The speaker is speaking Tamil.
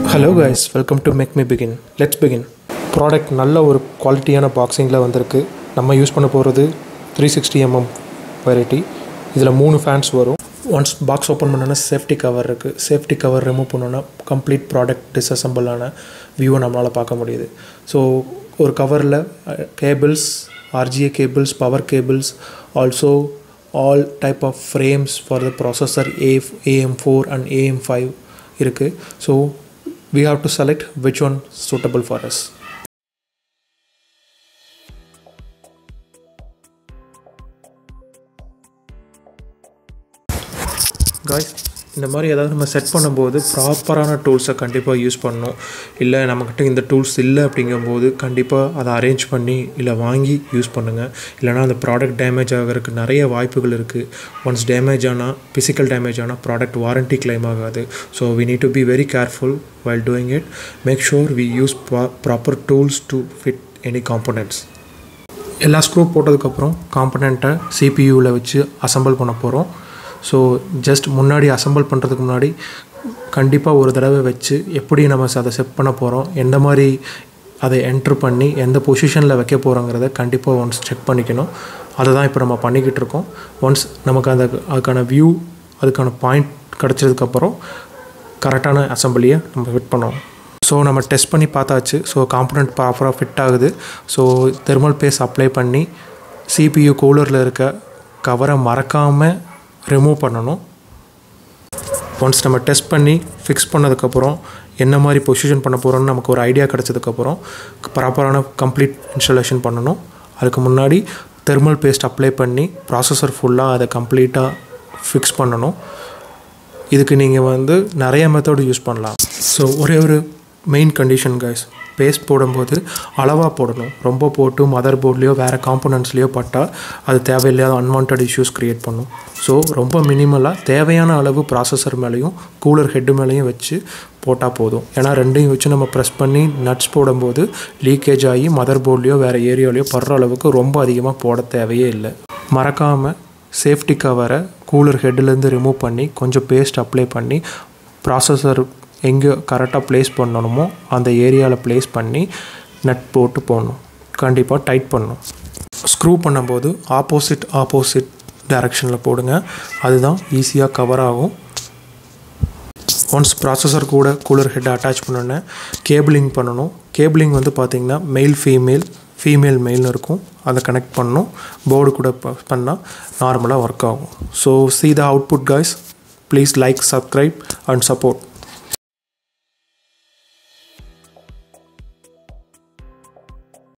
hello guys welcome to make me begin let's begin product நல்ல ஒரு குவாலிட்டியான பாக்ஸிங்கில் வந்திருக்கு நம்ம யூஸ் பண்ண போகிறது த்ரீ சிக்ஸ்டி எம்எம் வெரைட்டி இதில் மூணு ஃபேன்ஸ் வரும் ஒன்ஸ் பாக்ஸ் ஓப்பன் பண்ணோன்னா சேஃப்டி கவர் இருக்குது சேஃப்டி கவர் ரிமூவ் பண்ணோன்னா கம்ப்ளீட் ப்ராடக்ட் டிஸ்அசம்பிளான வியூவை நம்மளால் பார்க்க முடியுது ஸோ ஒரு கவரில் cables RGB cables power cables also all type of frames for the processor A AM four and AM five இருக்குது so we have to select which one suitable for us guys இந்த மாதிரி ஏதாவது நம்ம செட் பண்ணும்போது ப்ராப்பரான டூல்ஸை கண்டிப்பாக யூஸ் பண்ணணும் இல்லை நம்மக்கிட்ட இந்த டூல்ஸ் இல்லை அப்படிங்கும்போது கண்டிப்பாக அதை அரேஞ்ச் பண்ணி இல்லை வாங்கி யூஸ் பண்ணுங்கள் இல்லைனா அந்த ப்ராடக்ட் டேமேஜ் ஆகிறதுக்கு நிறைய வாய்ப்புகள் இருக்குது ஒன்ஸ் டேமேஜ் ஆனால் ஃபிசிக்கல் டேமேஜ் ஆனால் ப்ராடக்ட் வாரண்ட்டி கிளைம் ஆகாது so we need to be very careful while doing it make sure we use proper tools to fit any components எல்லா ஸ்க்ரூ போட்டதுக்கப்புறம் காம்பனண்ட்டை சிபியூவில் வச்சு அசம்பிள் பண்ண போகிறோம் ஸோ ஜஸ்ட் முன்னாடி அசம்பிள் பண்ணுறதுக்கு முன்னாடி கண்டிப்பாக ஒரு தடவை வச்சு எப்படி நம்ம அதை செட் பண்ண போகிறோம் எந்த மாதிரி அதை என்ட்ரு பண்ணி எந்த பொசிஷனில் வைக்க போகிறோங்கிறத கண்டிப்பாக ஒன்ஸ் செக் பண்ணிக்கணும் அதை தான் இப்போ நம்ம பண்ணிக்கிட்டு இருக்கோம் ஒன்ஸ் நமக்கு அந்த அதுக்கான வியூ அதுக்கான பாயிண்ட் கிடச்சதுக்கப்புறம் கரெக்டான அசம்பிளியை நம்ம ஃபிட் பண்ணோம் ஸோ நம்ம டெஸ்ட் பண்ணி பார்த்தாச்சு ஸோ காம்பனண்ட் ப்ராப்பராக ஃபிட் ஆகுது ஸோ தெர்மல் பேஸ் அப்ளை பண்ணி சிபியு கூலரில் இருக்க கவரை மறக்காமல் ரிமூவ் பண்ணணும் ஒன்ஸ் நம்ம டெஸ்ட் பண்ணி ஃபிக்ஸ் பண்ணதுக்கப்புறம் என்ன மாதிரி பொசிஷன் பண்ண போகிறோம்னு நமக்கு ஒரு ஐடியா கிடச்சதுக்கப்புறம் ப்ராப்பரான கம்ப்ளீட் இன்ஸ்டாலேஷன் பண்ணணும் அதுக்கு முன்னாடி தெர்மல் பேஸ்ட் அப்ளை பண்ணி ப்ராசஸர் ஃபுல்லாக அதை கம்ப்ளீட்டாக ஃபிக்ஸ் பண்ணணும் இதுக்கு நீங்கள் வந்து நிறைய மெத்தடு யூஸ் பண்ணலாம் ஸோ ஒரே ஒரு மெயின் கண்டிஷன் கைஸ் பேஸ்ட் போடும்போது அளவாக போடணும் ரொம்ப போட்டு மதர் போர்ட்லேயோ வேறு காம்பனண்ட்ஸ்லேயோ பட்டால் அது தேவையில்லாத அன்வான்ட் இஷ்யூஸ் க்ரியேட் பண்ணும் ஸோ ரொம்ப மினிமலாக தேவையான அளவு ப்ராசஸர் மேலேயும் கூலர் ஹெட்டு மேலேயும் வச்சு போட்டால் போதும் ஏன்னா ரெண்டையும் வச்சு நம்ம ப்ரெஸ் பண்ணி நட்ஸ் போடும்போது லீக்கேஜ் ஆகி மதர் போர்ட்லேயோ வேறு ஏரியாலேயோ படுற அளவுக்கு ரொம்ப அதிகமாக போட தேவையே இல்லை மறக்காமல் சேஃப்டி கவரை கூலர் ஹெட்லேருந்து ரிமூவ் பண்ணி கொஞ்சம் பேஸ்ட் அப்ளை பண்ணி ப்ராசஸர் எங்கே கரெக்டாக ப்ளேஸ் பண்ணணுமோ அந்த ஏரியாவில் ப்ளேஸ் பண்ணி நட் போட்டு போடணும் கண்டிப்பாக டைட் பண்ணணும் ஸ்க்ரூ பண்ணும்போது ஆப்போசிட் ஆப்போசிட் டைரக்ஷனில் போடுங்க அதுதான் ஈஸியாக கவர் ஆகும் ஒன்ஸ் ப்ராசஸர் கூட கூலர் ஹெட் அட்டாச் பண்ணோன்னே கேபிளிங் பண்ணணும் கேபிளிங் வந்து பார்த்திங்கன்னா மெயில் ஃபீமேல் ஃபீமேல் மெயில்னு இருக்கும் அதை கனெக்ட் பண்ணணும் போர்டு கூட பண்ணால் நார்மலாக ஒர்க் ஆகும் so see the output guys please like subscribe and support